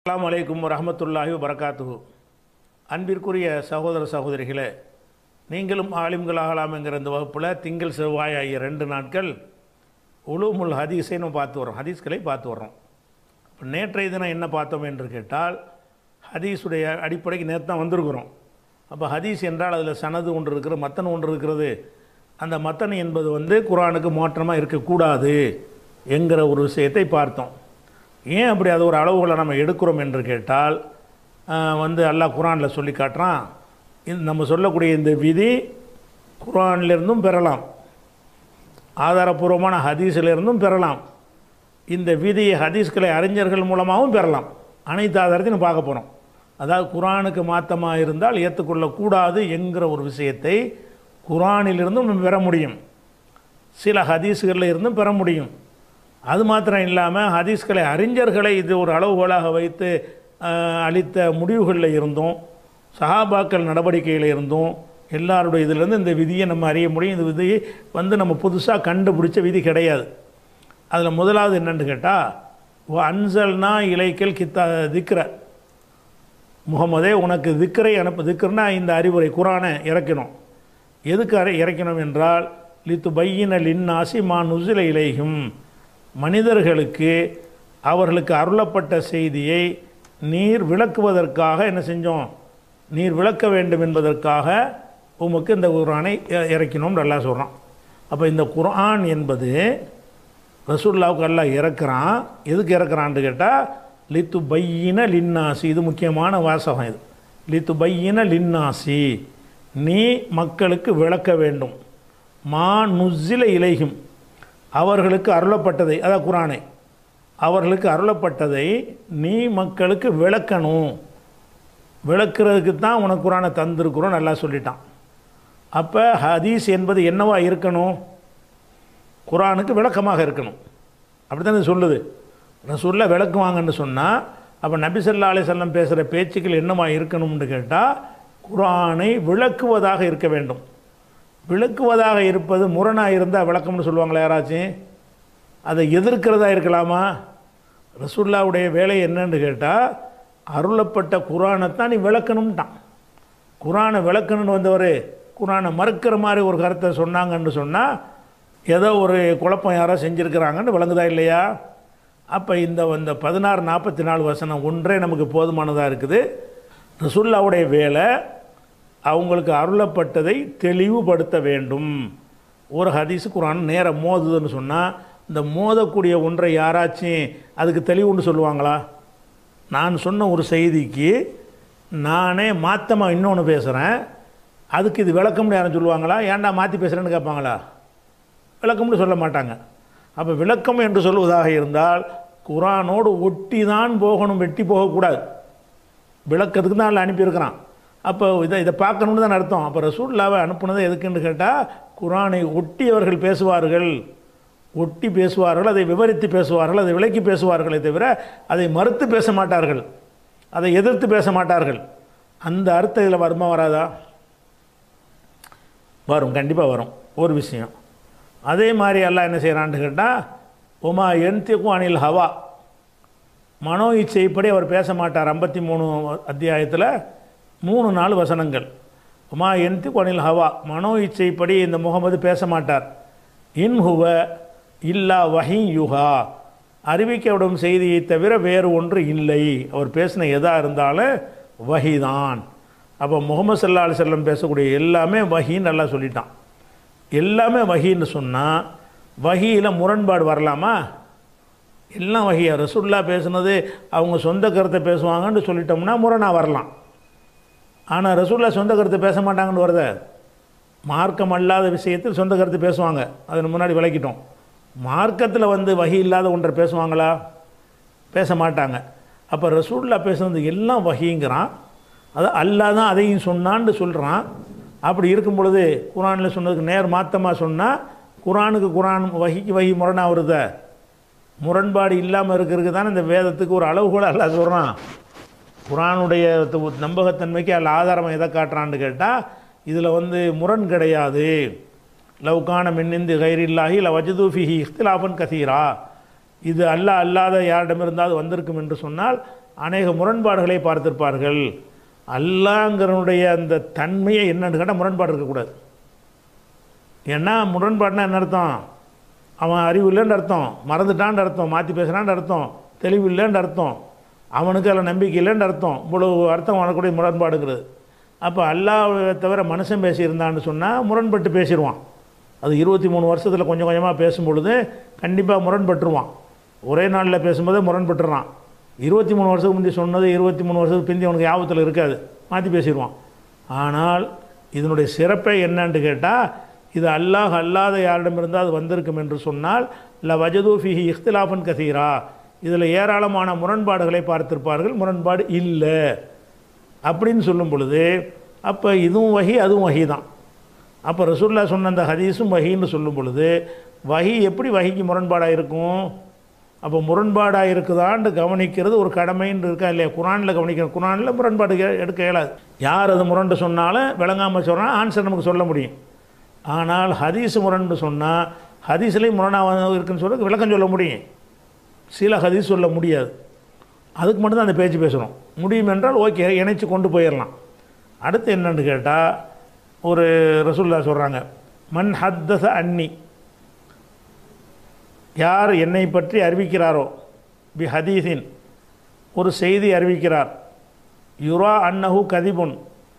அஸ்ஸலாமு அலைக்கும் வரஹமத்துல்லாஹி வரகாத்துஹு அன்பிற்குரிய சகோதர சகோதரிகளே நீங்களும் ஆலிம்களாகலாம் என்கிற இந்த வகுப்பில் திங்கள் செவ்வாய் ஆகிய ரெண்டு நாட்கள் உலூமுல் ஹதீஸை நம்ம பார்த்து வரோம் ஹதீஸ்களை பார்த்து வர்றோம் இப்போ நேற்றைய தினம் என்ன பார்த்தோம் என்று கேட்டால் ஹதீஸுடைய அடிப்படைக்கு நேற்று தான் வந்திருக்கிறோம் அப்போ ஹதீஸ் என்றால் அதில் சனது ஒன்று இருக்கிறது மத்தன் ஒன்று இருக்கிறது அந்த மத்தன் என்பது வந்து குரானுக்கு மாற்றமாக இருக்கக்கூடாது என்கிற ஒரு விஷயத்தை பார்த்தோம் ஏன் அப்படி அது ஒரு அளவுகளை நம்ம எடுக்கிறோம் என்று கேட்டால் ஆஹ், வந்து அல்லாஹ் குரானில் சொல்லி காட்டுறான் இந்த நம்ம சொல்லக்கூடிய இந்த விதி குரானிலிருந்தும் பெறலாம் ஆதாரபூர்வமான ஹதீஸிலிருந்தும் பெறலாம் இந்த விதியை ஹதீஸ்களை அறிஞர்கள் மூலமாகவும் பெறலாம் அனைத்து ஆதாரத்தையும் பார்க்க போகிறோம் அதாவது குரானுக்கு மாற்றமாக இருந்தால் ஏற்றுக்கொள்ளக்கூடாது என்கிற ஒரு விஷயத்தை குரானிலிருந்தும் நம்ம பெற முடியும் சில ஹதீஸ்களில் இருந்தும் பெற முடியும் அது மாத்திரம் இல்லாமல் ஹதீஸ்களை அறிஞர்களை இது ஒரு அளவுகோலாக வைத்து ஆஹ், அளித்த முடிவுகளில் இருந்தும் சஹாபாக்கள் நடவடிக்கையில் இருந்தும் எல்லாருடைய இதிலேருந்து இந்த விதியை நம்ம அறிய முடியும் இந்த விதியை வந்து நம்ம புதுசாக கண்டுபிடிச்ச விதி கிடையாது அதில் முதலாவது என்னன்னு கேட்டால் அன்சல்னா இலைக்கல் கித்தா திக்ர முகமதே உனக்கு திக்கரை அனுப்பு திக்கர்னா இந்த அறிவுரை குரானை இறக்கணும் எதுக்கு அறை இறக்கணும் என்றால் லித்து பையின லின்னாசி மா நுசில இலைகும் மனிதர்களுக்கு அவர்களுக்கு அருளப்பட்ட செய்தியை நீர் விளக்குவதற்காக என்ன செஞ்சோம் நீர் விளக்க வேண்டும் என்பதற்காக உமக்கு இந்த குரானை இ- இறக்கினோம்னு அல்லாஹ் சொல்கிறான் அப்போ இந்த குர்ஆன் என்பது ரசூல்லாவுக்கு அல்லாஹ் இறக்குறான் எதுக்கு இறக்குறான்னு கேட்டால் லித்து பையின லின்னாசி இது முக்கியமான வாசகம் இது லித்து பையின லின்னாசி நீ மக்களுக்கு விளக்க வேண்டும் மா நுஸ்ஸில இலைகும் அவர்களுக்கு அருளப்பட்டதை அதான் குரானை அவர்களுக்கு அருளப்பட்டதை நீ மக்களுக்கு விளக்கணும் விளக்குறதுக்கு தான் உனக்கு குரானை தந்திருக்கிறோம் நல்லா சொல்லிட்டான் அப்போ ஹதீஸ் என்பது என்னவா இருக்கணும் குரானுக்கு விளக்கமாக இருக்கணும் அப்படி தான் இது சொல்லுது ரசூல்ல விளக்குவாங்கன்னு சொன்னால் அப்போ நபி ஸல்லல்லாஹு அலைஹி வஸல்லம் பேசுகிற பேச்சுக்கள் என்னவா இருக்கணும்னு கேட்டால் குரானை விளக்குவதாக இருக்க வேண்டும் விளக்குவதாக இருப்பது முரணாக இருந்தால் விளக்கம்னு சொல்லுவாங்களா யாராச்சும் அதை எதிர்க்கிறதா இருக்கலாமா ரசூல்லாவுடைய வேலை என்னன்னு கேட்டால் அருளப்பட்ட குரானைத்தான் நீ விளக்கணும்ட்டான் குரானை விளக்கணும்னு வந்தவர் குரானை மறுக்கிற மாதிரி ஒரு கருத்தை சொன்னாங்கன்னு சொன்னால் ஏதோ ஒரு குழப்பம் யாரோ செஞ்சுருக்கிறாங்கன்னு விளங்குதா இல்லையா அப்போ இந்த இந்த பதினாறு நாற்பத்தி நாலு வசனம் ஒன்றே நமக்கு போதுமானதாக இருக்குது ரசுல்லாவுடைய வேலை அவங்களுக்கு அருளப்பட்டதை தெளிவுபடுத்த வேண்டும் ஒரு ஹதீஸ் குரான் நேரம் மோதுதுன்னு சொன்னால் இந்த மோதக்கூடிய ஒன்றை யாராச்சும் அதுக்கு தெளிவுன்னு சொல்லுவாங்களா நான் சொன்ன ஒரு செய்திக்கு நானே மாற்றமாக இன்னொன்று பேசுகிறேன் அதுக்கு இது விளக்கம்னு யாரும் சொல்லுவாங்களா ஏன்டா மாற்றி பேசுகிறேன்னு கேட்பாங்களா விளக்கம்னு சொல்ல மாட்டாங்க அப்போ விளக்கம் என்று சொல்வதாக இருந்தால் குரானோடு ஒட்டி தான் போகணும் வெட்டி போகக்கூடாது விளக்கத்துக்கு தான் அதில் அனுப்பியிருக்கிறான் அப்போ இதை இதை பார்க்கணுன்னு தான் அர்த்தம் அப்போ ரசூல்லாவை அனுப்புனது எதுக்குன்னு கேட்டால் குரானை ஒட்டி அவர்கள் பேசுவார்கள் ஒட்டி பேசுவார்கள் அதை விவரித்து பேசுவார்கள் அதை விளக்கி பேசுவார்களே தவிர அதை மறுத்து பேச மாட்டார்கள் அதை எதிர்த்து பேச மாட்டார்கள் அந்த அர்த்தம் இதில் வருமா வராதா வரும் கண்டிப்பாக வரும் ஒரு விஷயம் அதே மாதிரி எல்லாம் என்ன செய்கிறான்னு கேட்டால் உமா என்திக்கும் அனில் ஹவா மனோ இச்சைப்படி அவர் பேச மாட்டார் ஐம்பத்தி மூணு அத்தியாயத்தில் மூணு நாலு வசனங்கள் உமா என்திக்கும் அனில் ஹவா மனோ இச்சைப்படி இந்த முகமது பேச மாட்டார் இன் ஹுவ இல்லா வஹி யுஹா அறிவிக்கப்படும் செய்தியை தவிர வேறு ஒன்று இல்லை அவர் பேசின எதாக இருந்தாலும் வஹிதான் அப்போ முகமது சல்லா அலி செல்லம் பேசக்கூடிய எல்லாமே வஹின்னு நல்லா சொல்லிட்டான் எல்லாமே வஹின்னு சொன்னால் வஹியில் முரண்பாடு வரலாமா எல்லாம் வகையா ரசுல்லா பேசுனது அவங்க சொந்த கருத்தை பேசுவாங்கன்னு சொல்லிட்டோம்னா முரணாக வரலாம் ஆனால் ரசுல்லா சொந்த கருத்தை பேச மாட்டாங்கன்னு வருத மார்க்கம் அல்லாத விஷயத்தில் சொந்த கருத்து பேசுவாங்க அதன் முன்னாடி விளக்கிட்டோம் மார்க்கத்தில் வந்து வகி இல்லாத ஒன்றை பேசுவாங்களா பேச மாட்டாங்க அப்போ ரசூல்லா பேசுனது எல்லாம் வகிங்கிறான் அது அல்லாஹ் தான் அதையும் சொன்னான்னு சொல்கிறான் அப்படி இருக்கும் பொழுது குரானில் சொன்னதுக்கு நேர் மாத்தமாக சொன்னால் குரானுக்கு குரான் வகிக்கு வகி முரணாக வருத முரண்பாடு இல்லாமல் இருக்கிறதுக்கு தான் இந்த வேதத்துக்கு ஒரு அளவுகோல் அல்லாஹ் சொல்கிறான் குரானுடைய து- நம்பகத்தன்மைக்கு அதில் ஆதாரம் எதை காட்டுறான்னு கேட்டால் இதில் வந்து முரண் கிடையாது லவ்கான மின்னிந்து கைரில்லாஹி ல வஜதூஃபிஹி இஃப்திலாஃபன் கசீரா இது அல்லாஹ் அல்லாத யாரிடமிருந்தாவது வந்திருக்கும் என்று சொன்னால் அநேக முரண்பாடுகளை பார்த்திருப்பார்கள் அல்லாங்கிறனுடைய அந்த தன்மையை என்னன்னு கேட்டால் முரண்பாடு இருக்கக்கூடாது ஏன்னா முரண்பாடுனா என்ன அர்த்தம் அவன் அறிவு இல்லைன்னு அர்த்தம் மறந்துட்டான்னு அர்த்தம் மாற்றி பேசுகிறான்னு அர்த்தம் தெளிவு இல்லைன்னு அர்த்தம் அவனுக்கு அதில் நம்பிக்கை இல்லைன்னு அர்த்தம் இவ்வளவு அர்த்தம் வரக்கூடிய முரண்பாடுங்கிறது அப்போ அல்லாஹ்வை தவிர மனுஷன் பேசியிருந்தான்னு சொன்னால் முரண்பட்டு பேசிடுவான் அது இருபத்தி மூணு வருஷத்தில் கொஞ்சம் கொஞ்சமாக பேசும்பொழுது கண்டிப்பாக முரண்பட்டுருவான் ஒரே நாளில் பேசும்போதே முரண்பட்டுறான் இருபத்தி மூணு வருஷத்துக்கு முந்தி சொன்னது இருபத்தி மூணு வருஷத்துக்கு பிந்தி அவனுக்கு ஞாபகத்தில் இருக்காது மாற்றி பேசிடுவான் ஆனால் இதனுடைய சிறப்பே என்னன்னு கேட்டால் இது அல்லாஹ் அல்லாத யாரிடமிருந்து அது வந்திருக்கும் என்று சொன்னால் ல வஜது ஃபிஹி இஃப்திலாஃபன் கசீரா இதில் ஏராளமான முரண்பாடுகளை பார்த்திருப்பார்கள் முரண்பாடு இல்லை அப்படின்னு சொல்லும் பொழுது அப்போ இதுவும் வகி அதுவும் வகி தான் அப்போ ரசூல்லா சொன்ன அந்த ஹதீஸும் வகின்னு சொல்லும் பொழுது வகி எப்படி வகிக்கு முரண்பாடாக இருக்கும் அப்போ முரண்பாடாக இருக்குதான்னு கவனிக்கிறது ஒரு கடமைன்னு இருக்கா இல்லையா குரானில் கவனிக்கணும் குரானில் முரண்பாடு கே- எடுக்க இயலாது யார் அது முரண்டு சொன்னாலும் விளங்காமல் சொன்னால் ஆன்சர் நமக்கு சொல்ல முடியும் ஆனால் ஹதீஸ் முரண்டு சொன்னால் ஹதீஸ்லேயும் முரணாக இருக்குன்னு சொல்ல விளக்கம் சொல்ல முடியும் சில ஹதீஸ் சொல்ல முடியாது அதுக்கு மட்டும்தான் அந்த பேச்சு பேசணும் முடியும் என்றால் ஓகே இணைச்சு கொண்டு போயிடலாம் அடுத்து என்னன்னு கேட்டால் ஒரு ரசூல்லா சொல்கிறாங்க மன் ஹத்தச அன்னி யார் என்னை பற்றி அறிவிக்கிறாரோ பி ஹதீஸின் ஒரு செய்தி அறிவிக்கிறார் யுரா அன்னஹு கதிபுன்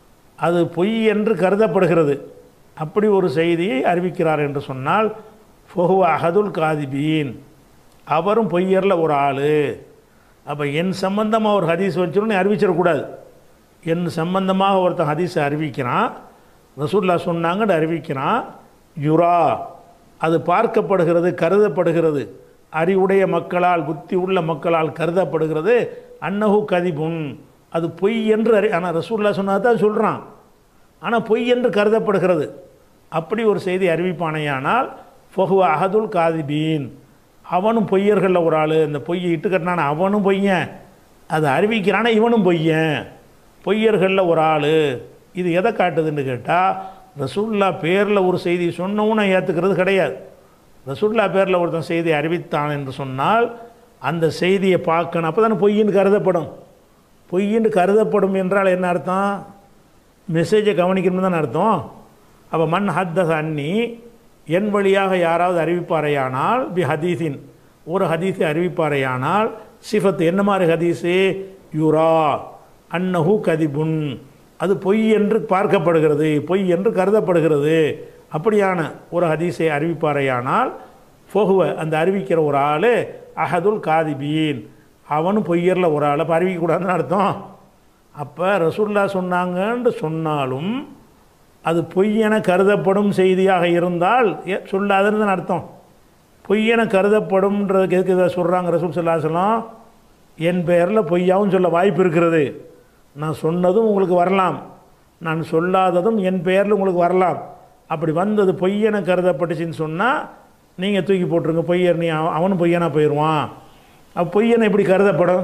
அது பொய் என்று கருதப்படுகிறது அப்படி ஒரு செய்தியை அறிவிக்கிறார் என்று சொன்னால் ஃபொஹுவ அஹதுல் காதிபீன் அவரும் பொய்யரில் ஒரு ஆள் அப்போ என் சம்பந்தமாக ஒரு ஹதீஸ் வச்சிருன்னு அறிவிச்சிடக்கூடாது என் சம்பந்தமாக ஒருத்தன் ஹதீஸை அறிவிக்கிறான் ரசூல்லா சொன்னாங்கன்னு அறிவிக்கிறான் யுரா அது பார்க்கப்படுகிறது கருதப்படுகிறது அறிவுடைய மக்களால் புத்தி உள்ள மக்களால் கருதப்படுகிறது அன்னஹு கதிபுன் அது பொய் என்று அறி ஆனால் ரசூல்லா சொன்னதை தான் சொல்கிறான் ஆனால் பொய் என்று கருதப்படுகிறது அப்படி ஒரு செய்தி அறிவிப்பானையானால் ஃபஹுவ அஹதுல் காதிபீன் அவனும் பொய்யர்களில் ஒரு ஆள் இந்த பொய்யை இட்டு கட்டினான அவனும் பொய்யன் அதை அறிவிக்கிறானே இவனும் பொய்யன் பொய்யர்களில் ஒரு ஆள் இது எதை காட்டுதுன்னு கேட்டால் ரசூல்லா பேரில் ஒரு செய்தி சொன்னவனை ஏற்றுக்கிறது கிடையாது ரசூல்லா பேரில் ஒருத்தன் செய்தி அறிவித்தான் என்று சொன்னால் அந்த செய்தியை பார்க்கணும் அப்போ தானே பொய்யின்னு கருதப்படும் பொய்யின்னு கருதப்படும் என்றால் என்ன அர்த்தம் மெசேஜை கவனிக்கணும்னு தானே அர்த்தம் அப்போ மண் ஹத்தஸ் அன்னி என் வழியாக யாராவது அறிவிப்பாரையானால் பி ஹதீஸின் ஒரு ஹதீஸை அறிவிப்பாரையானால் சிஃபத் என்ன மாதிரி ஹதீஸு யுரா அன்னஹு கதிபுன் அது பொய் என்று பார்க்கப்படுகிறது பொய் என்று கருதப்படுகிறது அப்படியான ஒரு ஹதீஸை அறிவிப்பாரையானால் ஃபோகுவ அந்த அறிவிக்கிற ஒரு ஆள் அஹதுல் காதிபீன் அவனும் பொய்யரில் ஒரு ஆளை அப்ப அறிவிக்கக்கூடாதுன்னு அர்த்தம் அப்போ ரசூல்லா சொன்னாங்கன்னு சொன்னாலும் அது பொய்யென கருதப்படும் செய்தியாக இருந்தால் ஏ- சொல்லாதுன்னு தான் அர்த்தம் பொய்யென கருதப்படும்ன்றதுக்கு எதுக்கு இதை சொல்கிறாங்க ரசூல் சொல்லாசலம் என் பெயரில் பொய்யாவும் சொல்ல வாய்ப்பு இருக்கிறது நான் சொன்னதும் உங்களுக்கு வரலாம் நான் சொல்லாததும் என் பெயரில் உங்களுக்கு வரலாம் அப்படி வந்தது பொய்யென கருதப்பட்டுச்சுன்னு சொன்னால் நீங்கள் தூக்கி போட்டுருங்க பொய்யர் நீ அவ- அவனும் பொய்யனா போயிடுவான் அப்போ பொய்யனை எப்படி கருதப்படும்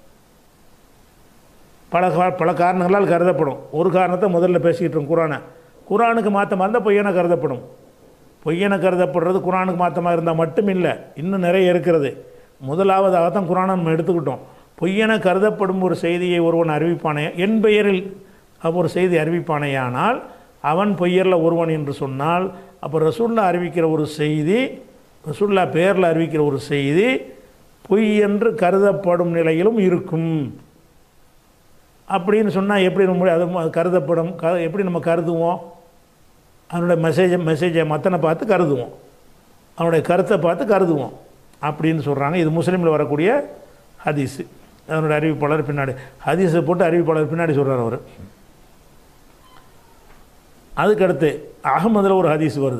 பல கா- பல காரணங்களால் கருதப்படும் ஒரு காரணத்தை முதல்ல பேசிக்கிட்டு இருக்கோம் குரானை குரானுக்கு மாற்றமாக இருந்தால் பொய்யனை கருதப்படும் பொய்யனை கருதப்படுறது குரானுக்கு மாற்றமாக இருந்தால் மட்டும் இல்லை இன்னும் நிறைய இருக்கிறது முதலாவதாக தான் குரானை நம்ம எடுத்துக்கிட்டோம் பொய்யென கருதப்படும் ஒரு செய்தியை ஒருவன் அறிவிப்பானே என் பெயரில் அவ் ஒரு செய்தி அறிவிப்பானேயானால் அவன் பொய்யரில் ஒருவன் என்று சொன்னால் அப்போ ரசூல்லா அறிவிக்கிற ஒரு செய்தி ரசூல்லா பேரில் அறிவிக்கிற ஒரு செய்தி பொய் என்று கருதப்படும் நிலையிலும் இருக்கும் அப்படின்னு சொன்னால் எப்படி நம்ம அது ம- கருதப்படும் க எப்படி நம்ம கருதுவோம் அவனுடைய மெசேஜை மெசேஜை மத்தனை பார்த்து கருதுவோம் அவனுடைய கருத்தை பார்த்து கருதுவோம் அப்படின்னு சொல்கிறாங்க இது முஸ்லீமில் வரக்கூடிய ஹதீஸு அதனுடைய அறிவிப்பாளர் பின்னாடி ஹதீஸை போட்டு அறிவிப்பாளர் பின்னாடி சொல்கிறார் அவர் அதுக்கடுத்து அகமதில் ஒரு ஹதீஸ் வருது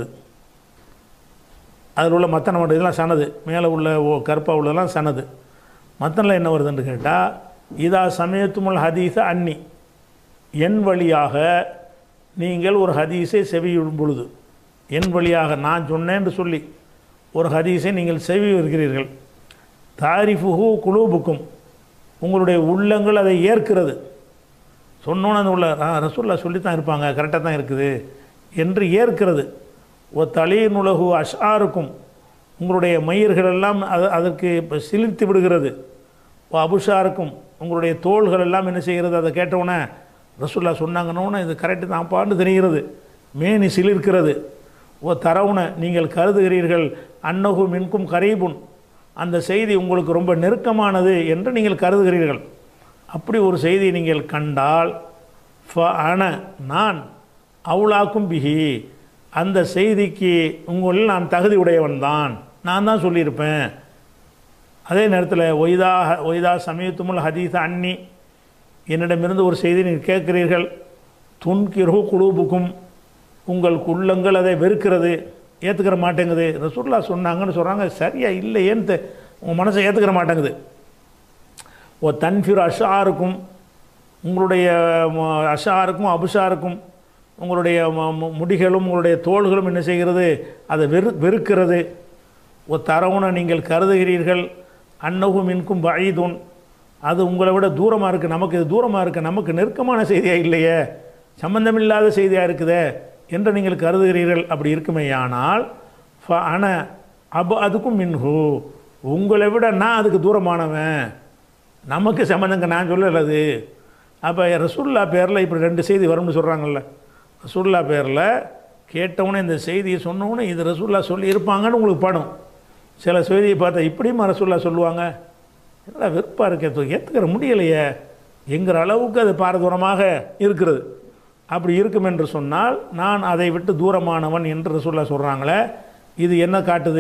அதில் உள்ள மத்தனை மட்டும் இதெல்லாம் சனது மேலே உள்ள ஓ கருப்பாக உள்ளதெல்லாம் சனது மத்தனில் என்ன வருதுன்னு கேட்டால் இதா சமயத்துமுல் ஹதீஸ அன்னி என் வழியாக நீங்கள் ஒரு ஹதீஸை செவியிடும் பொழுது என் வழியாக நான் சொன்னேன்னு சொல்லி ஒரு ஹதீஸை நீங்கள் செவி இருக்கிறீர்கள் தாரிஃபுஹு குலூபுக்கும் உங்களுடைய உள்ளங்கள் அதை ஏற்கிறது சொன்னோன்னு அந்த உள்ள ஆ, ரசூல்லா சொல்லித்தான் இருப்பாங்க கரெக்டாக தான் இருக்குது என்று ஏற்கிறது ஓ தலீனுலகு அஷாருக்கும் உங்களுடைய மயிர்கள் எல்லாம் அது அதற்கு இப்போ சிலிர்த்து விடுகிறது ஓ அபுஷாருக்கும் உங்களுடைய தோள்கள் எல்லாம் என்ன செய்கிறது அதை கேட்டவுடனே ரசுல்லா சொன்னாங்கன்னு இது கரெக்டு தான்ப்பான்னு தெரிகிறது மேனி சிலிர்க்கிறது ஓ தரவுன நீங்கள் கருதுகிறீர்கள் அன்னகு மின்கும் கரீபுன் அந்த செய்தி உங்களுக்கு ரொம்ப நெருக்கமானது என்று நீங்கள் கருதுகிறீர்கள் அப்படி ஒரு செய்தி நீங்கள் கண்டால் ஃப அன நான் அவுளாக்கும் பிஹி அந்த செய்திக்கு உங்களில் நான் தகுதி உடையவன் தான் நான் தான் சொல்லியிருப்பேன் அதே நேரத்தில் ஒய்தா ஒய்தா சமயத்துமுல் ஹதீஸ் அன்னி என்னிடமிருந்து ஒரு செய்தி நீங்கள் கேட்கிறீர்கள் துன்கிரு குழுபுக்கும் உங்கள் உள்ளங்கள் அதை வெறுக்கிறது ஏற்றுக்கிற மாட்டேங்குது ரசூல்லா சொன்னாங்கன்னு சொல்கிறாங்க சரியா இல்லையேன்னு தெ- உங்கள் மனசை ஏற்றுக்கிற மாட்டேங்குது ஓ தன்ஃபிர் அஷாருக்கும் உங்களுடைய ம- அஷாருக்கும் அபுஷாருக்கும் உங்களுடைய ம- மு- முடிகளும் உங்களுடைய தோள்களும் என்ன செய்கிறது அதை வெறு வெறுக்கிறது ஓ தரவுன நீங்கள் கருதுகிறீர்கள் அன்னகு மின்கும் பழீதுன் அது உங்களை விட தூரமாக இருக்குது நமக்கு இது தூரமாக இருக்குது நமக்கு நெருக்கமான செய்தியாக இல்லையே சம்பந்தமில்லாத செய்தியாக இருக்குதே என்று நீங்கள் கருதுகிறீர்கள் அப்படி இருக்குமேயானால் ஃப அன அப அதுக்கும் மின்ஹு உங்களை விட நான் அதுக்கு தூரமானவன் நமக்கு சம்மந்தங்க நான் சொல்லல அது அப்போ ரசூல்லா பேரில் இப்படி ரெண்டு செய்தி வரும்னு சொல்கிறாங்கல்ல ரசூல்லா பேரில் கேட்டவுடனே இந்த செய்தியை சொன்னவுடனே இது ரசூல்லா சொல்லி இருப்பாங்கன்னு உங்களுக்கு படும் சில செய்தியை பார்த்தா இப்படியுமா ரசூல்லா சொல்லுவாங்க என்னடா வெறுப்பாக இருக்க ஏற்றுக்கிற முடியலையே என்கிற அளவுக்கு அது பாரதூரமாக இருக்கிறது அப்படி இருக்கும் என்று சொன்னால் நான் அதை விட்டு தூரமானவன் என்று ரசூல்லா சொல்கிறாங்களே இது என்ன காட்டுது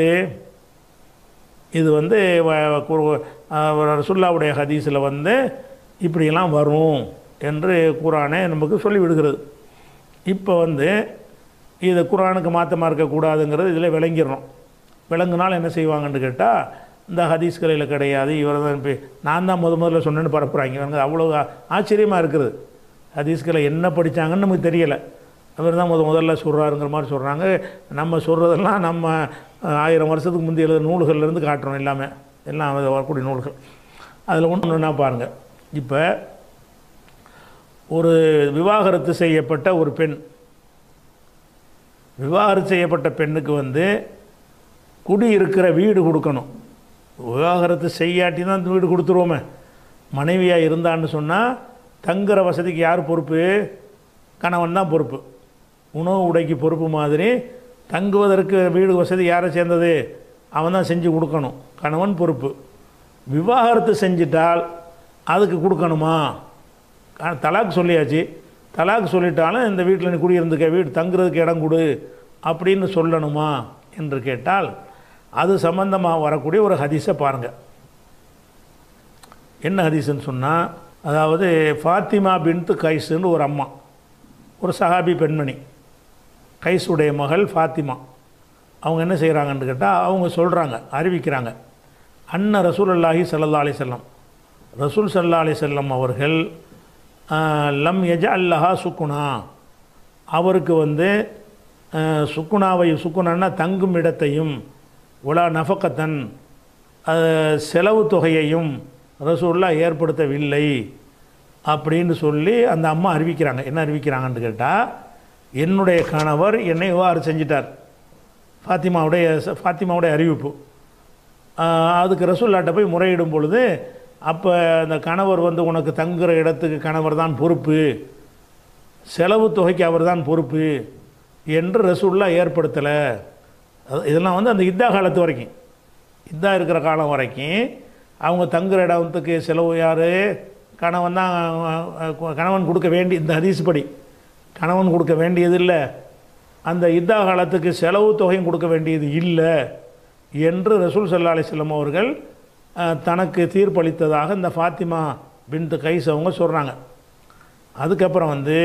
இது வந்து வ- கு- அஹ் ரசுல்லாவுடைய ஹதீஸில் வந்து இப்படியெல்லாம் வரும் என்று குரானே நமக்கு சொல்லி விடுகிறது இப்போ வந்து இது குரானுக்கு மாற்றமாக இருக்கக்கூடாதுங்கிறது இதில் விளங்கிடணும் விளங்குனால் என்ன செய்வாங்கன்னு கேட்டால் இந்த ஹதீஸ் கலையில் கிடையாது இவர் தான் இப்போ நான் தான் முத முதல்ல சொன்னேன்னு பரப்புகிறாங்க இவங்க அவ்வளோ ஆச்சரியமாக இருக்குது ஹதீஸ் கலை என்ன படித்தாங்கன்னு நமக்கு தெரியலை அவர் தான் முத முதல்ல சொல்கிறாருங்கிற மாதிரி சொல்கிறாங்க நம்ம சொல்கிறதெல்லாம் நம்ம அஹ், ஆயிரம் வருஷத்துக்கு முந்தைய எழுத நூல்கள்லேருந்து காட்டுறோம் எல்லாமே எல்லாம் அது வரக்கூடிய நூல்கள் அதில் ஒன்று ஒன்றா பாருங்கள் இப்போ ஒரு விவாகரத்து செய்யப்பட்ட ஒரு பெண் விவாகரத்து செய்யப்பட்ட பெண்ணுக்கு வந்து குடியிருக்கிற வீடு கொடுக்கணும் விவாகரத்து செய்யாட்டி தான் அந்த வீடு கொடுத்துருவோமே மனைவியாக இருந்தான்னு சொன்னால் தங்குற வசதிக்கு யார் பொறுப்பு கணவன் தான் பொறுப்பு உணவு உடைக்கு பொறுப்பு மாதிரி தங்குவதற்கு வீடு வசதி யாரை சேர்ந்தது அவன் தான் செஞ்சு கொடுக்கணும் கணவன் பொறுப்பு விவாகரத்து செஞ்சிட்டால் அதுக்கு கொடுக்கணுமா க- தலாக் சொல்லியாச்சு தலாக் சொல்லிட்டாலும் இந்த வீட்டில் நீ குடியிருந்துக்க வீடு தங்குறதுக்கு இடம் கொடு அப்படின்னு சொல்லணுமா என்று கேட்டால் அது சம்பந்தமாக வரக்கூடிய ஒரு ஹதீஸை பாருங்கள் என்ன ஹதீஸ்ன்னு சொன்னால் அதாவது ஃபாத்திமா பின்த்து கைஸுன்னு ஒரு அம்மா ஒரு சஹாபி பெண்மணி கைஸுடைய மகள் ஃபாத்திமா அவங்க என்ன செய்கிறாங்கன்னு கேட்டால் அவங்க சொல்கிறாங்க அறிவிக்கிறாங்க அன்ன ரசூல் அல்லாஹி சல்லா அலி செல்லம் ரசூல் சல்லா அலி செல்லம் அவர்கள் ஆஹ், லம் எஜ அல்லஹா சுக்குனா அவருக்கு வந்து ஆஹ், சுக்குனாவை சுக்குனான்னா தங்கும் இடத்தையும் உலா நஃபக்கத்தன் ஆஹ், செலவு தொகையையும் ரசூல்லா ஏற்படுத்தவில்லை அப்படின்னு சொல்லி அந்த அம்மா அறிவிக்கிறாங்க என்ன அறிவிக்கிறாங்கன்னு கேட்டால் என்னுடைய கணவர் என்னை இவ்வாறு செஞ்சிட்டார் ஃபாத்திமாவுடைய ஃபாத்திமாவுடைய அறிவிப்பு ஆஹ் அதுக்கு ரசூல்லாட்ட போய் முறையிடும் பொழுது அப்போ அந்த கணவர் வந்து உனக்கு தங்குற இடத்துக்கு கணவர் தான் பொறுப்பு செலவு தொகைக்கு அவர் தான் பொறுப்பு என்று ரசூல்லா ஏற்படுத்தலை அது- இதெல்லாம் வந்து அந்த இத்தா காலத்து வரைக்கும் இத்தா இருக்கிற காலம் வரைக்கும் அவங்க தங்குற இடத்துக்கு செலவு யார் கணவன் தான் அஹ், கணவன் கொடுக்க வேண்டிய இந்த ஹதீஸ் படி கணவன் கொடுக்க வேண்டியது இல்லை அந்த இத்தா காலத்துக்கு செலவு தொகையும் கொடுக்க வேண்டியது இல்லை என்று ரசூல் சல்லா அலிஸ்லம் அவர்கள் அஹ், தனக்கு தீர்ப்பளித்ததாக இந்த ஃபாத்திமா பின்து கைஸ் அவங்க சொல்கிறாங்க அதுக்கப்புறம் வந்து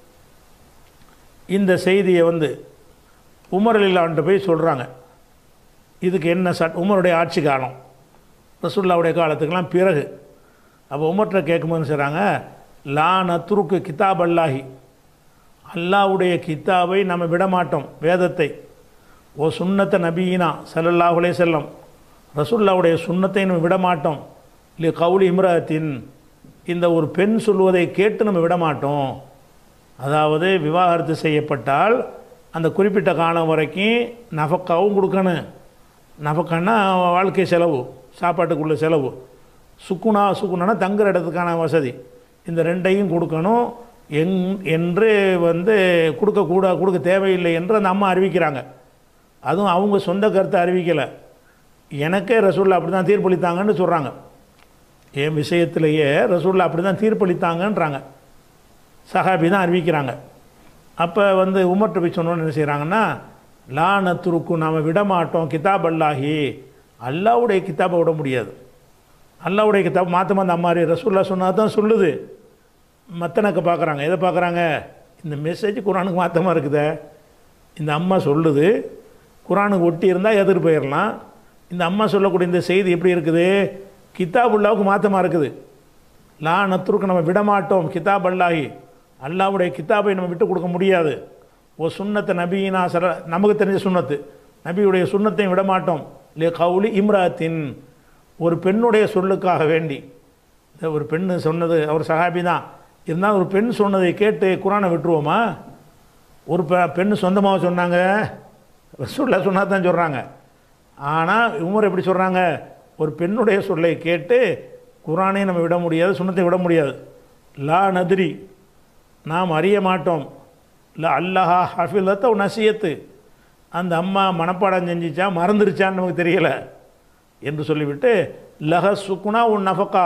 இந்த செய்தியை வந்து உமர் அலிலான்ட்டு போய் சொல்கிறாங்க இதுக்கு என்ன சட் உமருடைய ஆட்சி காலம் ரசூல்லாவுடைய காலத்துக்கெல்லாம் பிறகு அப்போ உமர்கிட்ட கேட்கும்போது சொல்கிறாங்க லா நத்ருக்கு கிதாப் அல்லாஹி அல்லாஹ்வுடைய கித்தாபை நம்ம விடமாட்டோம் வேதத்தை ஓ சுன்னத்த நபீனா ஸல்லல்லாஹு அலைஹி செல்லம் ரசூல்லாவுடைய சுன்னத்தை நம்ம விடமாட்டோம் இல்லை கவுலி இம்ரத்தின் இந்த ஒரு பெண் சொல்வதை கேட்டு நம்ம விடமாட்டோம் அதாவது விவாகரத்து செய்யப்பட்டால் அந்த குறிப்பிட்ட காலம் வரைக்கும் நஃபக்காவும் கொடுக்கணும் நஃபக்கான்னா வாழ்க்கை செலவு சாப்பாட்டுக்குள்ள செலவு சுக்குனா சுக்குனா தங்குற இடத்துக்கான வசதி இந்த ரெண்டையும் கொடுக்கணும் எங் என்று வந்து கொடுக்கக்கூடா கொடுக்க தேவையில்லை என்று அந்த அம்மா அறிவிக்கிறாங்க அதுவும் அவங்க சொந்த கருத்தை அறிவிக்கலை எனக்கே ரசூல்லா அப்படி தான் தீர்ப்பளித்தாங்கன்னு சொல்கிறாங்க என் விஷயத்திலேயே ரசூல்லா அப்படி தான் தீர்ப்பளித்தாங்கன்றாங்க சஹாபி தான் அறிவிக்கிறாங்க அப்போ வந்து உமர்கிட்ட போய் சொன்னோன்னு என்ன செய்கிறாங்கன்னா லா நத்துருக்கு நாம் விட மாட்டோம் கிதாப் அல்லாஹி அல்லாவுடைய கிதாபை விட முடியாது அல்லாவுடைய கிதாப் மாற்றமா அந்த அம்மாரி ரசூல்லா சொன்னால் தான் சொல்லுது மத்தனக்க பார்க்குறாங்க எதை பார்க்குறாங்க இந்த மெசேஜ் குரானுக்கு மாற்றமாக இருக்குதே இந்த அம்மா சொல்லுது குரானுக்கு ஒட்டி இருந்தால் எதிர்த்து போயிடலாம் இந்த அம்மா சொல்லக்கூடிய இந்த செய்தி எப்படி இருக்குது கிதாபுல்லாவுக்கு மாற்றமாக இருக்குது லா நத்துருக்கு நம்ம விட மாட்டோம் கிதாப் அல்லாஹி அல்லாவுடைய கிதாபை நம்ம விட்டு கொடுக்க முடியாது ஓ சுண்ணத்தை நபியினா சர நமக்கு தெரிஞ்ச சுண்ணத்து நபியுடைய சுண்ணத்தையும் விட மாட்டோம் லே கவுலி இம்ராத்தின் ஒரு பெண்ணுடைய சொல்லுக்காக வேண்டி இந்த ஒரு பெண்ணு சொன்னது அவர் சஹாபி தான் இருந்தாலும் ஒரு பெண் சொன்னதை கேட்டு குரானை விட்டுருவோமா ஒரு பெ பெண் சொந்தமாக சொன்னாங்க ரசூல்லா சொன்னா தான் சொல்கிறாங்க ஆனால் உமர் எப்படி சொல்கிறாங்க ஒரு பெண்ணுடைய சொல்லை கேட்டு குரானை நம்ம விட முடியாது சுண்ணத்தை விட முடியாது லா நதிரி நாம் அறிய மாட்டோம் இல்லை அல்லஹா ஹஃபிலத்த நசியத்து அந்த அம்மா மனப்பாடம் செஞ்சிச்சா மறந்துருச்சான்னு நமக்கு தெரியலை என்று சொல்லிவிட்டு லஹ சுக்குனா உன் நஃபக்கா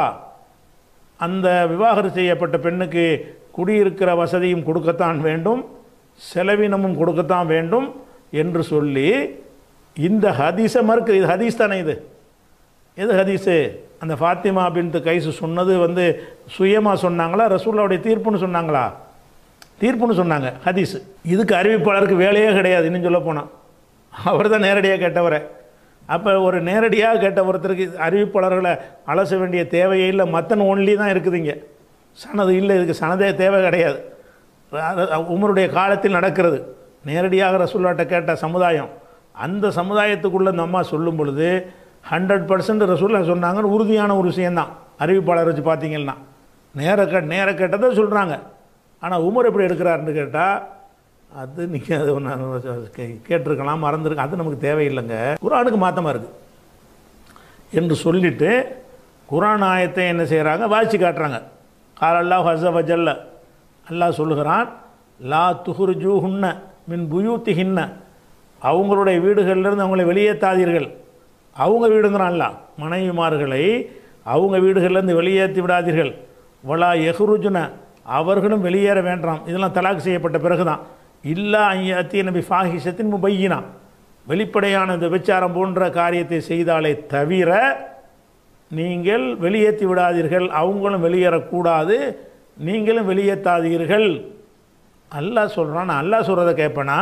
அந்த விவாகரத்து செய்யப்பட்ட பெண்ணுக்கு குடியிருக்கிற வசதியும் கொடுக்கத்தான் வேண்டும் செலவினமும் கொடுக்கத்தான் வேண்டும் என்று சொல்லி இந்த ஹதீஸை மறுக்கு இது ஹதீஸ் தானே இது எது ஹதீஸு அந்த ஃபாத்திமா பின்ட்டு கைசு சொன்னது வந்து சுயமாக சொன்னாங்களா ரசூல்லாவுடைய தீர்ப்புன்னு சொன்னாங்களா தீர்ப்புன்னு சொன்னாங்க ஹதீஸ் இதுக்கு அறிவிப்பாளருக்கு வேலையே கிடையாது இன்னும் சொல்ல போனால் அவர் தான் நேரடியாக கேட்டவரை அப்போ ஒரு நேரடியாக கேட்ட ஒருத்தருக்கு அறிவிப்பாளர்களை அலச வேண்டிய தேவையே இல்லை மத்தன் ஒன்லி தான் இருக்குதுங்க சனது இல்லை இதுக்கு சனதே தேவை கிடையாது அது உமருடைய காலத்தில் நடக்கிறது நேரடியாக ரசூல்லாட்ட கேட்ட சமுதாயம் அந்த சமுதாயத்துக்குள்ளே இந்த அம்மா சொல்லும் பொழுது ஹண்ட்ரட் பர்சன்ட் ரசூல்லா சொன்னாங்கன்னு உறுதியான ஒரு விஷயந்தான் அறிவிப்பாளர் வச்சு பார்த்தீங்கன்னா நேர கே நேர கேட்டதை சொல்கிறாங்க ஆனால் உமர் எப்படி எடுக்கிறாருன்னு கேட்டால் அது நீங்கள் அது ஒன்று கேட்டிருக்கலாம் மறந்துருக்கு அது நமக்கு தேவையில்லைங்க குரானுக்கு மாற்றமாக இருக்குது என்று சொல்லிட்டு குரான் ஆயத்தை என்ன செய்கிறாங்க வாசித்து காட்டுறாங்க கால் அல்லாஹ் ஹச வஜல்ல அல்லாஹ் சொல்லுகிறான் லா துஹுர்ஜூ ஹுன்ன மின் புயூத்தி ஹின்ன அவங்களுடைய வீடுகளிலிருந்து அவங்களை வெளியேற்றாதீர்கள் அவங்க வீடுங்கிறான்ல மனைவிமார்களை அவங்க வீடுகளிலிருந்து வெளியேற்றி விடாதீர்கள் வலா எஹ்ருஜுன அவர்களும் வெளியேற வேண்டாம் இதெல்லாம் தலாக் செய்யப்பட்ட பிறகு தான் இல்லா ஐயத்திய நபி ஃபாஹிஷத்தின் முபையினா வெளிப்படையான இந்த விச்சாரம் போன்ற காரியத்தை செய்தாலே தவிர நீங்கள் வெளியேற்றி விடாதீர்கள் அவங்களும் வெளியேறக்கூடாது நீங்களும் வெளியேற்றாதீர்கள் அல்லாஹ் சொல்கிறான் நான் அல்லாஹ் சொல்கிறத கேட்பேனா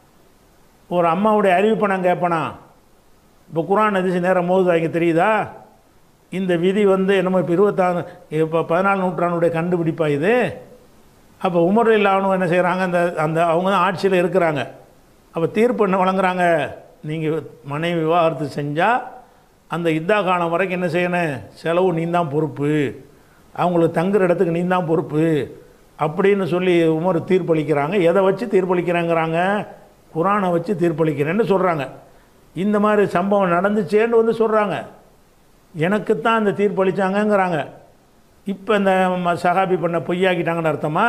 ஒரு அம்மாவுடைய அறிவிப்பை நான் கேட்பேனா இப்போ குரான் அதிசி நேரம் மோதுதா இங்கே தெரியுதா இந்த விதி வந்து என்னமோ இப்போ இருபத்தாறு இப்போ பதினாலு நூற்றாண்டுடைய கண்டுபிடிப்பா இது அப்போ உமர் இல்லாமல் என்ன செய்கிறாங்க அந்த அந்த அவங்க தான் ஆட்சியில் இருக்கிறாங்க அப்போ தீர்ப்பு என்ன வழங்குறாங்க நீங்கள் மனைவி விவாகரத்து செஞ்சால் அந்த இத்தா காலம் வரைக்கும் என்ன செய்யணும் செலவு நீ தான் பொறுப்பு அவங்களுக்கு தங்குற இடத்துக்கு நீ தான் பொறுப்பு அப்படின்னு சொல்லி உமர் தீர்ப்பளிக்கிறாங்க எதை வச்சு தீர்ப்பளிக்கிறாங்கிறாங்க குரானை வச்சு தீர்ப்பளிக்கிறேன்னு சொல்கிறாங்க இந்த மாதிரி சம்பவம் நடந்துச்சேன்னு வந்து சொல்கிறாங்க எனக்குத்தான் அந்த தீர்ப்பளித்தாங்கங்கிறாங்க இப்போ இந்த ம- சஹாபி பண்ண பொய்யாக்கிட்டாங்கன்னு அர்த்தமா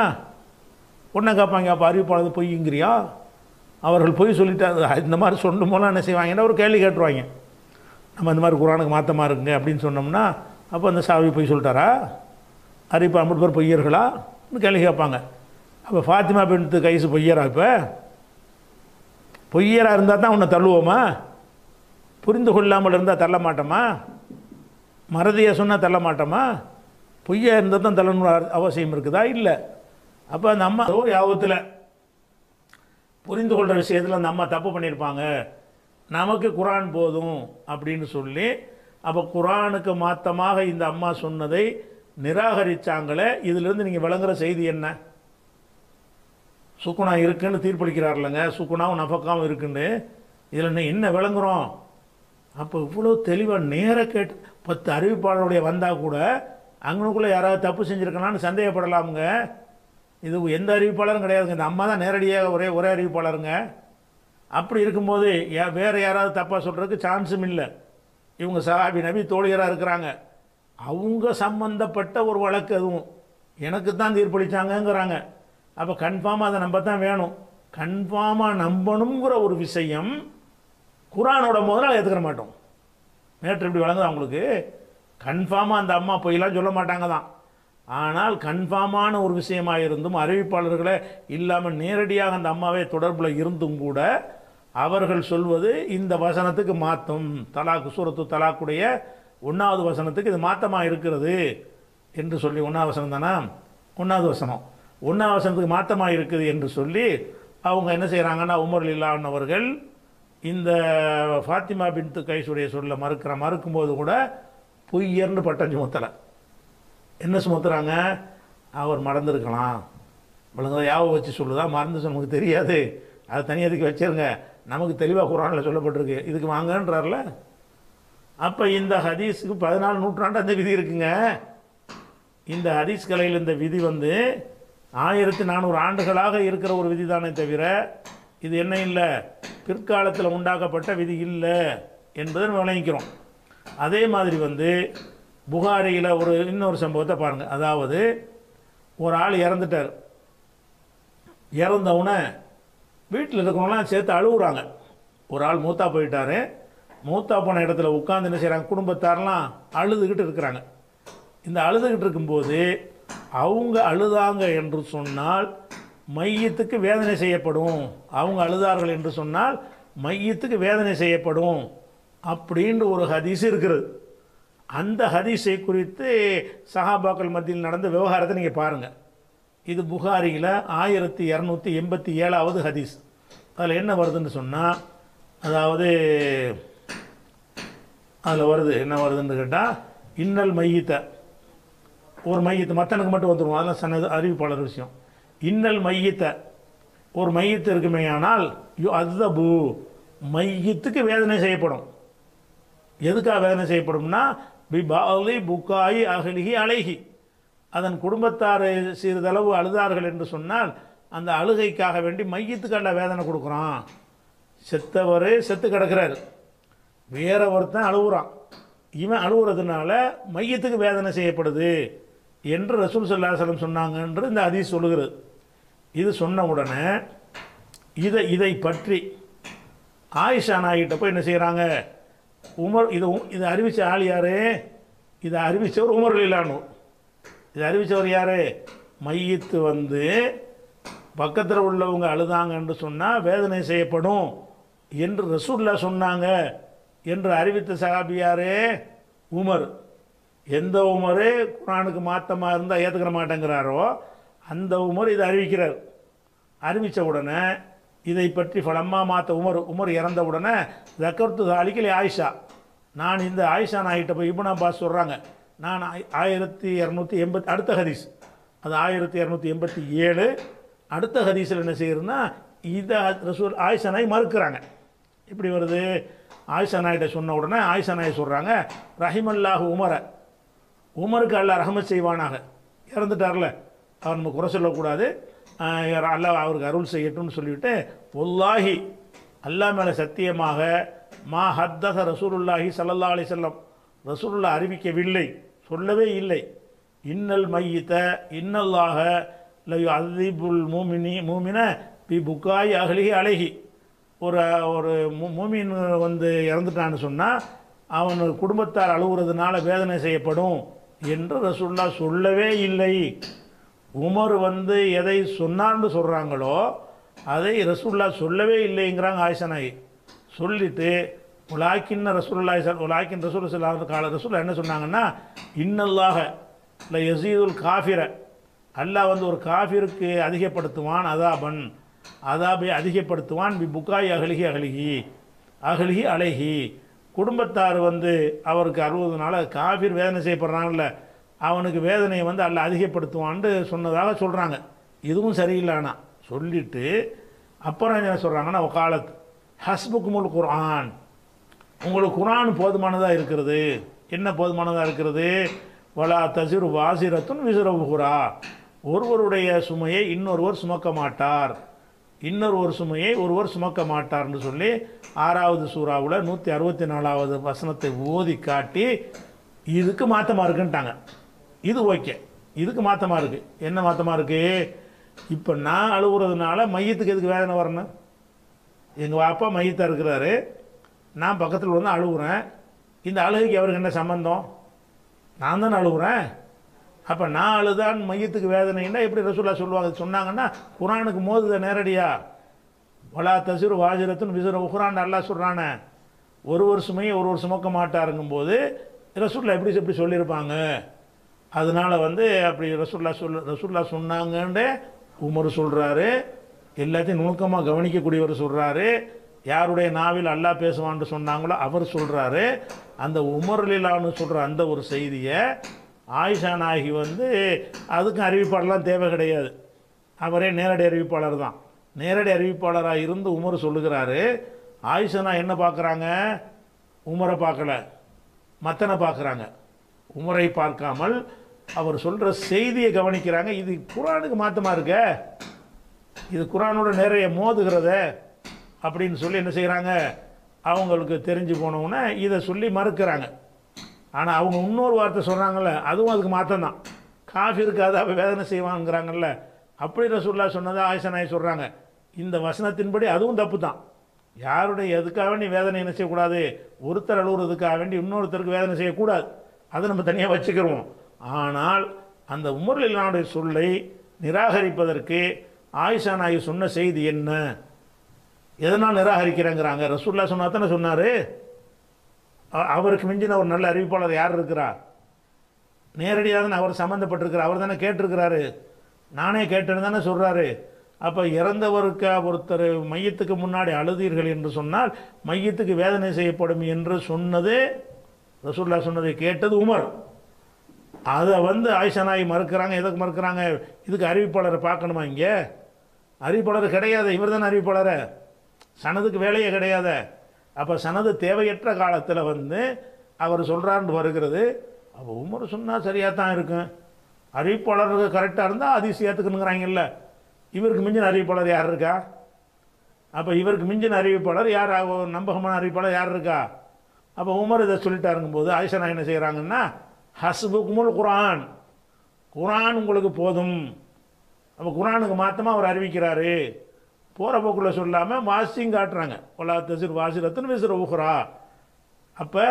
உடனே கேட்பாங்க அப்போ அறிவிப்பாளர் பொய்யுங்கிறியா அவர்கள் பொய் சொல்லிட்டாங்க இந்த மாதிரி சொல்லும் போலாம் என்ன செய்வாங்கன்னா ஒரு கேள்வி கேட்டுருவாங்க நம்ம இந்த மாதிரி குரானுக்கு மாற்றமாக இருக்குங்க அப்படின்னு சொன்னோம்னா அப்போ அந்த சாவி பொய் சொல்லிட்டாரா அறிவிப்பு ஐம்பது பேர் பொய்யர்களா கேள்வி கேட்பாங்க அப்போ ஃபாத்திமா பின்த்து கைசு பொய்யரா இப்போ பொய்யராக இருந்தால் தான் உன்னை தள்ளுவோமா புரிந்து கொள்ளாமல் இருந்தால் தள்ள மாட்டோமா மறதியை சொன்னால் தள்ள மாட்டோமா பொய்யா இருந்தால் தான் தள்ளணும் அவ- அவசியம் இருக்குதா இல்லை அப்போ அந்த அம்மா ஏதோ யாபத்தில் புரிந்து கொள்கிற விஷயத்தில் அந்த அம்மா தப்பு பண்ணியிருப்பாங்க நமக்கு குரான் போதும் அப்படின்னு சொல்லி அப்போ குரானுக்கு மாத்தமாக இந்த அம்மா சொன்னதை நிராகரிச்சாங்களே இதிலிருந்து நீங்கள் விளங்குற செய்தி என்ன சுக்குனா இருக்குன்னு தீர்ப்பளிக்கிறார்லங்க சுக்குனாவும் நஃபக்காவும் இருக்குன்னு இதில் என்ன என்ன விளங்குறோம் அப்போ இவ்வளோ தெளிவாக நேர கேட்டு பத்து அறிவிப்பாளருடைய வந்தால் கூட அங்கனுக்குள்ளே யாராவது தப்பு செஞ்சுருக்கலான்னு சந்தேகப்படலாமுங்க இது எந்த அறிவிப்பாளரும் கிடையாதுங்க இந்த அம்மா தான் நேரடியாக ஒரே ஒரே அறிவிப்பாளருங்க அப்படி இருக்கும்போது யா- வேறு யாராவது தப்பாக சொல்கிறதுக்கு சான்ஸும் இல்லை இவங்க சஹாபி நபி தோழியராக இருக்கிறாங்க அவங்க சம்பந்தப்பட்ட ஒரு வழக்கு அதுவும் எனக்கு தான் தீர்ப்பளித்தாங்கங்கிறாங்க அப்போ கன்ஃபார்மாக அதை நம்ப தான் வேணும் கன்ஃபார்மாக நம்பணுங்கிற ஒரு விஷயம் குரானோட முதல்ல ஏற்றுக்கிற மாட்டோம் நேற்று இப்படி வழங்குதா உங்களுக்கு கன்ஃபார்மாக அந்த அம்மா பொய்லாம் சொல்ல மாட்டாங்க தான் ஆனால் கன்ஃபார்மான ஒரு விஷயமாக இருந்தும் அறிவிப்பாளர்களே இல்லாமல் நேரடியாக அந்த அம்மாவே தொடர்பில் இருந்தும் கூட அவர்கள் சொல்வது இந்த வசனத்துக்கு மாத்தம் தலாக்கு சூரத்து தலாக்குடைய ஒன்றாவது வசனத்துக்கு இது மாத்தமாக இருக்கிறது என்று சொல்லி ஒன்றாவது வசனம் தானா ஒன்றாவது வசனம் ஒன்றாவது வசனத்துக்கு மாத்தமாக இருக்குது என்று சொல்லி அவங்க என்ன செய்கிறாங்கன்னா உமர் இல்லாதவர்கள் இந்த ஃபாத்திமா பின்து கைசுடைய சொல்ல மறுக்கிற மறுக்கும்போது கூட பொய்யர்னு பட்டம் சுமத்தலை என்ன சுமத்துறாங்க அவர் மறந்துருக்கலாம் விளங்குதா யாவை வச்சு சொல்லுதா மறந்து நமக்கு தெரியாது அது தனியாக இதுக்கு வச்சிருங்க நமக்கு தெளிவாக குரானில் சொல்லப்பட்டிருக்கு இதுக்கு வாங்கன்றார்ல அப்போ இந்த ஹதீஸுக்கு பதினாலு நூற்றாண்டு அந்த விதி இருக்குங்க இந்த ஹதீஸ் கலையில் இந்த விதி வந்து ஆயிரத்தி நானூறு ஆண்டுகளாக இருக்கிற ஒரு விதி தானே தவிர இது என்ன இல்லை பிற்காலத்தில் உண்டாக்கப்பட்ட விதி இல்லை என்பதை நம்ம விளங்கிக்கிறோம் அதே மாதிரி வந்து புகாரியில் ஒரு இன்னொரு சம்பவத்தை பாருங்கள் அதாவது ஒரு ஆள் இறந்துட்டார் இறந்தவுடனே வீட்டில் இருக்கிறவங்களாம் சேர்த்து அழுகுறாங்க ஒரு ஆள் மூத்தா போயிட்டாரு மூத்தா போன இடத்துல உட்காந்து என்ன செய்கிறாங்க குடும்பத்தாரெலாம் அழுதுகிட்டு இருக்கிறாங்க இந்த அழுதுகிட்டு இருக்கும்போது அவங்க அழுதாங்க என்று சொன்னால் மையத்துக்கு வேதனை செய்யப்படும் அவங்க அழுதார்கள் என்று சொன்னால் மையத்துக்கு வேதனை செய்யப்படும் அப்படின்ற ஒரு ஹதீஸ் இருக்கிறது அந்த ஹதீஸை குறித்து சஹாபாக்கள் மத்தியில் நடந்த விவகாரத்தை நீங்கள் பாருங்கள் இது புகாரியில் ஆயிரத்தி இரநூத்தி எண்பத்தி ஏழாவது ஹதீஸ் அதில் என்ன வருதுன்னு சொன்னால் அதாவது அதில் வருது என்ன வருதுன்னு கேட்டால் இன்னல் மையத்தை ஒரு மையத்தை மத்தனுக்கு மட்டும் வந்துடும் அதெல்லாம் சன்னது அறிவிப்பாளர் விஷயம் இன்னல் மையத்தை ஒரு மையத்து இருக்குமே ஆனால் அதுதபு மையத்துக்கு வேதனை செய்யப்படும் எதுக்காக வேதனை செய்யப்படும்னா பிபாலி புக்காயி அகலிகி அழகி அதன் குடும்பத்தார் சிறிதளவு அழுதார்கள் என்று சொன்னால் அந்த அழுகைக்காக வேண்டி மையத்துக்கு அல்ல வேதனை கொடுக்குறான் செத்தவர் செத்து கிடக்கிறார் வேற ஒருத்தன் அழுகுறான் இவன் அழுகுறதுனால மையத்துக்கு வேதனை செய்யப்படுது என்று ரசூல் சல்லாஹலம் சொன்னாங்கன்று இந்த ஹதீஸ் சொல்லுகிறது இது சொன்ன உடனே இதை இதை பற்றி ஆயிஷா நாய்கிட்ட போய் என்ன செய்கிறாங்க உமர் இது இதை அறிவித்த ஆள் யார் இதை அறிவித்தவர் உமர் இல்லானு இதை அறிவித்தவர் யார் மையத்து வந்து பக்கத்தில் உள்ளவங்க அழுதாங்கன்னு சொன்னால் வேதனை செய்யப்படும் என்று ரசூல்லா சொன்னாங்க என்று அறிவித்த சகாபி யாரு உமர் எந்த உமர் குரானுக்கு மாத்தமாக இருந்தால் ஏற்றுக்கிற மாட்டேங்கிறாரோ அந்த உமர் இதை அறிவிக்கிறார் அறிவித்த உடனே இதை பற்றி ஃபலம்மா மாத்த உமர் உமர் இறந்த உடனே ஜக்கர்த்து தாலிக்கலி ஆயிஷா நான் இந்த ஆயிஷா நாய்கிட்ட போய் இபுன் அப்பாஸ் சொல்கிறாங்க நான் ஆய்- ஆயிரத்தி இரநூத்தி எண்பத்தி அடுத்த ஹதீஸ் அது ஆயிரத்தி இரநூத்தி எண்பத்தி ஏழு அடுத்த ஹதீஸில் என்ன செய்யறதுன்னா இதை ரசூல் ஆயிஷா நாய் மறுக்கிறாங்க இப்படி வருது ஆயிஷா நாயிட்ட சொன்ன உடனே ஆயிஷா நாய் சொல்கிறாங்க ரஹிமல்லாஹு உமரை உமருக்கு அல்லாஹ் ரஹமத் செய்வானாக இறந்துட்டார்ல அவர் நம்ம குறை சொல்லக்கூடாது ஆஹ் அல்லாஹ் அவருக்கு அருள் செய்யட்டும்னு சொல்லிவிட்டு ஒல்லாஹி அல்லாஹ் மேலே சத்தியமாக மா ஹத்தச ரசூலுல்லாஹி ஸல்லல்லாஹு அலைஹி வஸல்லம் ரசூலுல்லா அறிவிக்கவில்லை சொல்லவே இல்லை இன்னல் மையித்த இன்னல்லாக லயு அதிபுல் மூமினி மூமின பி புக்காய் அகலிஹி அழகி ஒரு ஒரு மூ- மூமின் வந்து இறந்துட்டான்னு சொன்னால் அவன் குடும்பத்தார் அழுகுறதுனால வேதனை செய்யப்படும் என்று ரசூல்லா சொல்லவே இல்லை உமர் வந்து எதை சொன்னார்னு சொல்கிறாங்களோ அதை ரசூல்லா சொல்லவே இல்லைங்கிறாங்க ஆயிஷனாய் சொல்லிட்டு உலாக்கின்ன ரசூல்லா உலாக்கின் ரசூல் சொல்லா கால ரசூல்லா என்ன சொன்னாங்கன்னா இன்னல்லாக இல்லை யசீதுல் காஃபிர அல்லாஹ் வந்து ஒரு காஃபிருக்கு அதிகப்படுத்துவான் அதாபன் அதாபை அதிகப்படுத்துவான் பி புக்காய் அகலிகி அகலிகி அகலிகி அழகி குடும்பத்தார் வந்து அவருக்கு அறுபது நாள் காஃபிர் வேதனை செய்யப்படுறான்ல அவனுக்கு வேதனையை வந்து அல்ல அதிகப்படுத்துவான்னு சொன்னதாக சொல்கிறாங்க இதுவும் சரியில்லைனா சொல்லிட்டு அப்புறம் என்ன சொல்கிறாங்கன்னா காலத்து ஹஸ்புக்குமுல் குர்ஆன் உங்களுக்கு குர்ஆன் போதுமானதாக இருக்கிறது என்ன போதுமானதாக இருக்கிறது வலா தசிறு வாசிரத்துன் விசிறவுகுரா ஒருவருடைய சுமையை இன்னொருவர் சுமக்க மாட்டார் இன்னொரு ஒரு சுமையை ஒருவர் சுமக்க மாட்டார்னு சொல்லி ஆறாவது சூறாவில் நூற்றி அறுபத்தி நாலாவது வசனத்தை ஓதி காட்டி இதுக்கு மாற்றமாக இருக்குன்ட்டாங்க இது ஓகே இதுக்கு மாற்றமாக இருக்குது என்ன மாற்றமாக இருக்குது இப்போ நான் அழுகுறதுனால மையத்துக்கு எதுக்கு வேதனை வரணும் எங்கள் அப்பா மையத்தாக இருக்கிறாரு நான் பக்கத்தில் வந்து அழுகுறேன் இந்த அழுகைக்கு அவருக்கு என்ன சம்பந்தம் நான் தானே அழுகுறேன் அப்போ நான் அழுதான் மையத்துக்கு வேதனைன்னா எப்படி ரசூல்லா சொல்லுவாங்க சொன்னாங்கன்னா குரானுக்கு மோதுத நேரடியா வலா தசிறு வாஜிரத்துன்னு விசிற உஹ்ரான் அல்லாஹ் சொல்கிறானே ஒரு ஒரு சுமையை ஒரு ஒரு சுமக்க மாட்டாருங்கும் போது ரசூல்லா எப்படி எப்படி சொல்லியிருப்பாங்க அதனால வந்து அப்படி ரசூல்லா சொல் ரசூல்லா சொன்னாங்கன்னு உமர் சொல்கிறாரு எல்லாத்தையும் நுணுக்கமாக கவனிக்கக்கூடியவர் சொல்கிறாரு யாருடைய நாவில் அல்லாஹ் பேசுவான்னு சொன்னாங்களோ அவர் சொல்கிறாரு அந்த உமர்லிலான்னு சொல்கிற அந்த ஒரு செய்தியை ஆயிஷா நாயகி வந்து அதுக்கும் அறிவிப்பாளர்லாம் தேவை கிடையாது அவரே நேரடி அறிவிப்பாளர் தான் நேரடி அறிவிப்பாளராக இருந்து உமர் சொல்லுகிறாரு ஆயிஷனா என்ன பார்க்குறாங்க உமரை பார்க்கல மத்தனை பார்க்குறாங்க உமரை பார்க்காமல் அவர் சொல்கிற செய்தியை கவனிக்கிறாங்க இது குரானுக்கு மாற்றமாக இருக்க இது குரானோட நிறைய மோதுகிறதே அப்படின்னு சொல்லி என்ன செய்கிறாங்க அவங்களுக்கு தெரிஞ்சு போனவுடனே இதை சொல்லி மறுக்கிறாங்க ஆனால் அவங்க இன்னொரு வார்த்தை சொல்கிறாங்கல்ல அதுவும் அதுக்கு மாற்றம் தான் காஃபிருக்கு அதை அவ வேதனை செய்வாங்கிறாங்கல்ல அப்படி ரசூல்லா சொன்னதை ஆயிஷா நாய் சொல்கிறாங்க இந்த வசனத்தின்படி அதுவும் தப்பு தான் யாருடைய எதுக்காக வேண்டி வேதனை என்ன செய்யக்கூடாது ஒருத்தர் அழுகுறதுக்காக வேண்டி இன்னொருத்தருக்கு வேதனை செய்யக்கூடாது அதை நம்ம தனியாக வச்சுக்கிறோம் ஆனால் அந்த உமர்லில்லானுடைய சொல்லை நிராகரிப்பதற்கு ஆயிஷா நாயி சொன்ன செய்தி என்ன எதனால் நிராகரிக்கிறேங்கிறாங்க ரசூல்லா சொன்னா தானே சொன்னார் அவருக்கு மிஞ்சின ஒரு நல்ல அறிவிப்பாளர் யார் இருக்கிறா நேரடியாக தானே அவர் சம்மந்தப்பட்டிருக்கிறார் அவர் தானே கேட்டிருக்கிறாரு நானே கேட்டேன்னு தானே சொல்கிறாரு அப்போ இறந்தவருக்கு ஒருத்தர் மையத்துக்கு முன்னாடி அழுதீர்கள் என்று சொன்னால் மையத்துக்கு வேதனை செய்யப்படும் என்று சொன்னது ரசூல்லா சொன்னதை கேட்டது உமர் அதை வந்து ஆயிஷா நாய் மறுக்கிறாங்க எதுக்கு மறுக்கிறாங்க இதுக்கு அறிவிப்பாளரை பார்க்கணுமா இங்கே அறிவிப்பாளர் கிடையாது இவர் தானே அறிவிப்பாளர் சனதுக்கு வேலையே கிடையாது அப்போ சனது தேவையற்ற காலத்தில் வந்து அவர் சொல்கிறான்னு வருகிறது அப்போ உமர் சொன்னால் சரியாக தான் இருக்கும் அறிவிப்பாளருக்கு கரெக்டாக இருந்தால் அதிசயத்துக்குங்கிறாங்கல்ல இவருக்கு மிஞ்சின அறிவிப்பாளர் யார் இருக்கா அப்போ இவருக்கு மிஞ்சின அறிவிப்பாளர் யார் அவ- நம்பகமான அறிவிப்பாளர் யார் இருக்கா அப்போ உமர் இதை சொல்லிட்டாருங்கும் போது ஆயிஷா என்ன செய்கிறாங்கன்னா ஹஸ்புக்குமுல் குரான் குரான் உங்களுக்கு போதும் அப்போ குரானுக்கு மாத்தமாக அவர் அறிவிக்கிறாரு போகிற போக்குள்ள சொல்லாமல் வாசியும் காட்டுறாங்க ஒலா தசிர் வாசிரத்துன்னு விசிற ஊகுறா அப்போ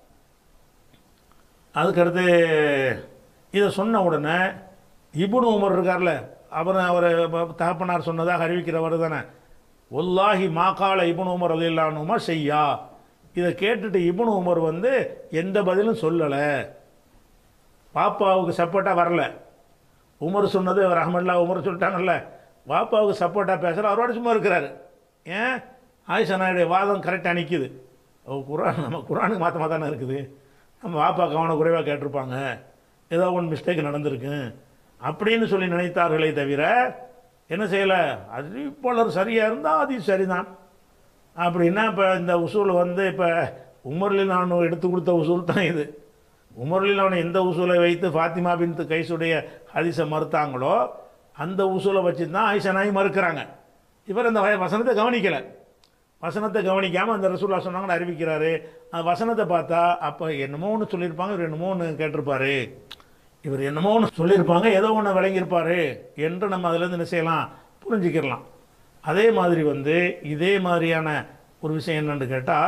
அதுக்கடுத்து இதை சொன்ன உடனே இப்னு உமர் இருக்கார்ல அவர் அவர் தகப்பனார் சொன்னதாக அறிவிக்கிறவர் தானே ஒல்லாஹி மாக்கால இப்னு உமர் அதில்லானுமா செய்யா இதை கேட்டுட்டு இப்னு உமர் வந்து எந்த பதிலும் சொல்லலை பாப்பாவுக்கு சப்போர்ட்டாக வரல உமர் சொன்னது ரஹமல்லா உமர் சொல்லிட்டாங்கல்ல பாப்பாவுக்கு சப்போர்ட்டாக பேசுகிற அவரோட சும்மா இருக்கிறாரு ஏன் ஆயிஷா நாயுடைய வாதம் கரெக்டாக நிற்கிது ஓ குரான் நம்ம குரானுக்கு மாற்றமாக தானே இருக்குது நம்ம பாப்பா கவனம் குறைவாக கேட்டிருப்பாங்க ஏதோ ஒன்று மிஸ்டேக் நடந்திருக்கு அப்படின்னு சொல்லி நினைத்தார்களே தவிர என்ன செய்யலை அறிவிப்பாளர் சரியாக இருந்தால் அது சரிதான் அப்படின்னா இப்போ இந்த உசூல் வந்து இப்போ உமர்லில் நான் எடுத்து கொடுத்த உசூல் தான் இது உமர்லில் அவனை எந்த உசூலை வைத்து ஃபாத்திமா பின் கைசுடைய ஹதீஸை மறுத்தாங்களோ அந்த உசூலை வச்சு தான் ஆயிஷா நாய் மறுக்கிறாங்க இவர் அந்த வ- வசனத்தை கவனிக்கலை வசனத்தை கவனிக்காமல் அந்த ரசூல்லா சொன்னாங்கன்னு அறிவிக்கிறாரு அந்த வசனத்தை பார்த்தா அப்போ என்னமோ ஒன்று சொல்லியிருப்பாங்க இவர் என்னமோ ஒன்று கேட்டிருப்பாரு இவர் என்னமோ ஒன்று சொல்லியிருப்பாங்க ஏதோ ஒன்று விளங்கியிருப்பாரு என்று நம்ம அதுலேருந்து என்ன செய்யலாம் புரிஞ்சுக்கிடலாம் அதே மாதிரி வந்து இதே மாதிரியான ஒரு விஷயம் என்னன்னு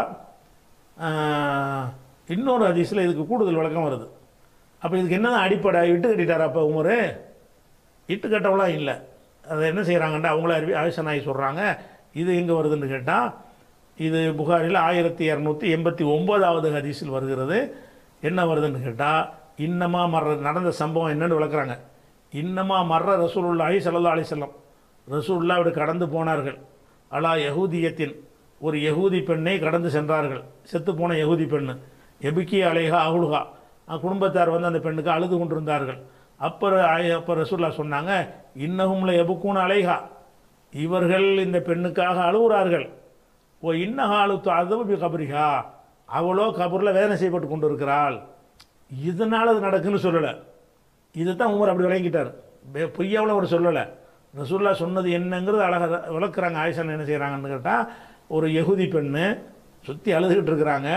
கேட்டால் இன்னொரு ஹதீஸில் இதுக்கு கூடுதல் விளக்கம் வருது அப்போ இதுக்கு என்ன அடிப்படை இட்டு கட்டிட்டாரா அப்போ உமர் இட்டு கட்டவெல்லாம் இல்லை அதை என்ன செய்கிறாங்கண்டா அவங்கள அறிவி ஆயுஷ நாய் சொல்கிறாங்க இது எங்கே வருதுன்னு கேட்டால் இது புகாரில் ஆயிரத்தி இரநூத்தி எண்பத்தி ஒம்போதாவது ஹதீஸில் வருகிறது என்ன வருதுன்னு கேட்டால் இன்னமா மர்ற நடந்த சம்பவம் என்னன்னு விளக்குறாங்க இன்னமா மர்ற ரசூலுல்லாஹி ஸல்லல்லாஹு அலைஹி வஸல்லம் ரசூலுல்லாஹ் இப்படி கடந்து போனார்கள் அலா யஹூதியத்தின் ஒரு யஹூதி பெண்ணை கடந்து சென்றார்கள் செத்து போன யஹூதி பெண்ணு எபிக்கி அலைஹா அவுலுகா குடும்பத்தார் வந்து அந்த பெண்ணுக்கு அழுது கொண்டிருந்தார்கள் அப்போ அப்போ ரசூல்லா சொன்னாங்க இன்னகும்ல எபுக்கூன் அலைஹா இவர்கள் இந்த பெண்ணுக்காக அழுகுறார்கள் ஓ இன்னஹாலு அதுவும் கபரிகா அவளோ கபரில் வேதனை செய்யப்பட்டு கொண்டு இருக்கிறாள் இதனால் அது நடக்குன்னு சொல்லலை இதை தான் உமர் அப்படி விளங்கிட்டார் பெ- பொய்யாவில் அவர் சொல்லலை ரசூல்லா சொன்னது என்னங்கிறது அழகாக விளக்குறாங்க ஆயிஷா என்ன செய்கிறாங்கன்னு கேட்டால் ஒரு யகுதி பெண்ணு சுற்றி அழுதுகிட்டு இருக்கிறாங்க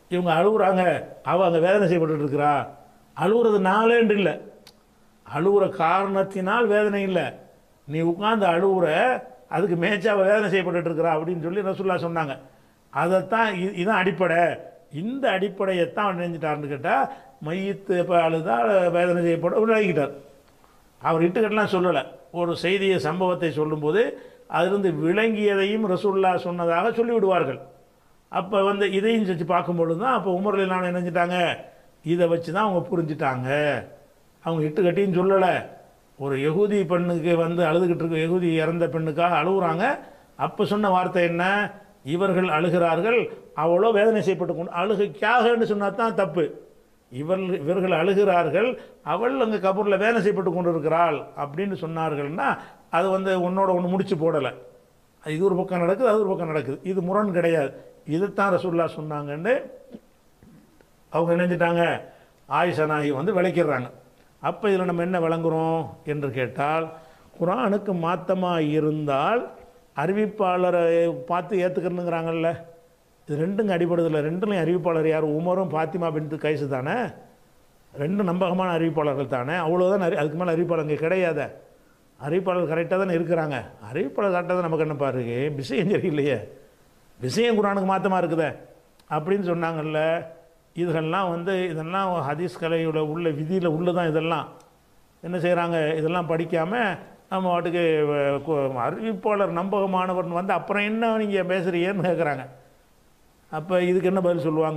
இவங்க அழுகுறாங்க அவள் அங்கே வேதனை செய்யப்பட்டு இருக்கிறா அழுகுறது நாளேண்டு இல்லை அழுகுற காரணத்தினால் வேதனை இல்லை நீ உட்கார்ந்து அழுகுற அதுக்கு மேய்ச்சா அவள் வேதனை செய்யப்பட்டு இருக்கிறா அப்படின்னு சொல்லி ரசுல்லா சொன்னாங்க அதைத்தான் இ- இதான் அடிப்படை இந்த அடிப்படையைத்தான் அவர் நினைஞ்சிட்டாருன்னு கேட்டால் மையத்து இப்போ அழுதா வேதனை செய்யப்பட விலகிட்டார் அவர் இட்டுக்கட்டெல்லாம் சொல்லலை ஒரு செய்தியை சம்பவத்தை சொல்லும்போது அதிலிருந்து விளங்கியதையும் ரசூல்லா சொன்னதாக சொல்லிவிடுவார்கள் அப்போ வந்து இதையும் செஞ்சு பார்க்கும்பொழுது தான் அப்போ உமரில் நான் நினைஞ்சிட்டாங்க இதை வச்சு தான் அவங்க புரிஞ்சிட்டாங்க அவங்க இட்டுக்கட்டின்னு சொல்லலை ஒரு யகூதி பெண்ணுக்கு வந்து அழுதுகிட்டு இருக்க யகூதி இறந்த பெண்ணுக்காக அழுகுறாங்க அப்போ சொன்ன வார்த்தை என்ன இவர்கள் அழுகிறார்கள் அவளோ வேதனை செய்யப்பட்டு கொண்டு அழுகைக்காகன்னு சொன்னா தான் தப்பு இவர்கள் இவர்கள் அழுகிறார்கள் அவள் அங்கே கபூரில் வேலை செய்யப்பட்டு கொண்டு இருக்கிறாள் அப்படின்னு சொன்னார்கள்னா அது வந்து உன்னோட ஒன்று முடிச்சு போடலை இது ஒரு பக்கம் நடக்குது அது ஒரு பக்கம் நடக்குது இது முரண் கிடையாது இதுதான் ரசூல்லா சொன்னாங்கன்னு அவங்க நினைஞ்சிட்டாங்க ஆயிஷா நாயகி வந்து விளக்கிடுறாங்க அப்போ இதில் நம்ம என்ன விளங்குறோம் என்று கேட்டால் குரானுக்கு மாத்தமாக இருந்தால் அறிவிப்பாளரை பார்த்து ஏற்றுக்கணுங்கிறாங்கல்ல இது ரெண்டுங்க அடிபடுதில்ல ரெண்டுலையும் அறிவிப்பாளர் யார் உமரும் பாத்திமா பின்ட்டு கைசு தானே ரெண்டு நம்பகமான அறிவிப்பாளர்கள் தானே அவ்வளோதான் அறி அதுக்கு மேலே அறிவிப்பாளர் இங்கே கிடையாத அறிவிப்பாளர் கரெக்டாக தானே இருக்கிறாங்க அறிவிப்பாளர் கரெக்டாக தான் நமக்கு என்ன பாருங்க விஷயம் சரியில்லையே விஷயம் குரானுக்கு மாற்றமாக இருக்குதே அப்படின்னு சொன்னாங்கல்ல இதுகள்லாம் வந்து இதெல்லாம் ஹதீஸ் கலையோட உள்ள விதியில் உள்ளதான் இதெல்லாம் என்ன செய்கிறாங்க இதெல்லாம் படிக்காமல் நம்ம வாட்டுக்கு அஹ், கு- அறிவிப்பாளர் நம்பகமானவர்னு வந்து அப்புறம் என்ன நீங்கள் பேசுகிறீங்கன்னு கேட்குறாங்க அப்போ இதுக்கு என்ன பதில் சொல்லுவாங்க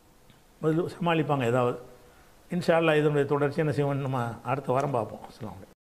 பதில் சமாளிப்பாங்க ஏதாவது இன்ஷா அல்லாஹ் இதனுடைய தொடர்ச்சி என்ன செய்வோம் நம்ம அடுத்த வாரம் பார்ப்போம் அஸ்ஸலாமு அலைக்கும்